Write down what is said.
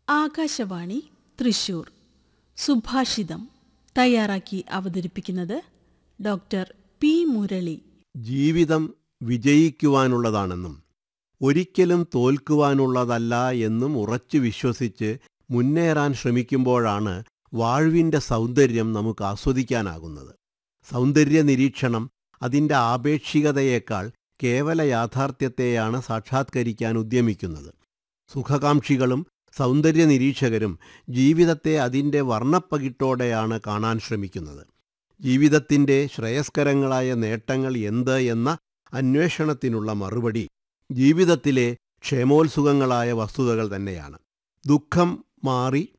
ആകാശവാണി തൃശൂർ സുഭാഷിതം തയ്യാറാക്കി അവതരിപ്പിക്കുന്നത് ഡോക്ടർ പി മുരളി ജീവിതം വിജയിക്കുവാനുള്ളതാണെന്നും ഒരിക്കലും തോൽക്കുവാനുള്ളതല്ല എന്നും ഉറച്ചു വിശ്വസിച്ച് മുന്നേറാൻ ശ്രമിക്കുമ്പോഴാണ് വാഴ്വിൻ്റെ സൗന്ദര്യം നമുക്ക് ആസ്വദിക്കാനാകുന്നത് സൗന്ദര്യ നിരീക്ഷണം അതിൻ്റെ ആപേക്ഷികതയേക്കാൾ കേവല യാഥാർത്ഥ്യത്തെയാണ് സാക്ഷാത്കരിക്കാൻ ഉദ്യമിക്കുന്നത് സുഖകാംക്ഷികളും സൗന്ദര്യ നിരീക്ഷകരും ജീവിതത്തെ അതിൻ്റെ വർണ്ണപ്പകിട്ടോടെയാണ് കാണാൻ ശ്രമിക്കുന്നത് ജീവിതത്തിൻ്റെ ശ്രേയസ്കരങ്ങളായ നേട്ടങ്ങൾ എന്ത് എന്ന അന്വേഷണത്തിനുള്ള മറുപടി ജീവിതത്തിലെ ക്ഷേമോത്സുകങ്ങളായ വസ്തുതകൾ തന്നെയാണ് ദുഃഖം മാറി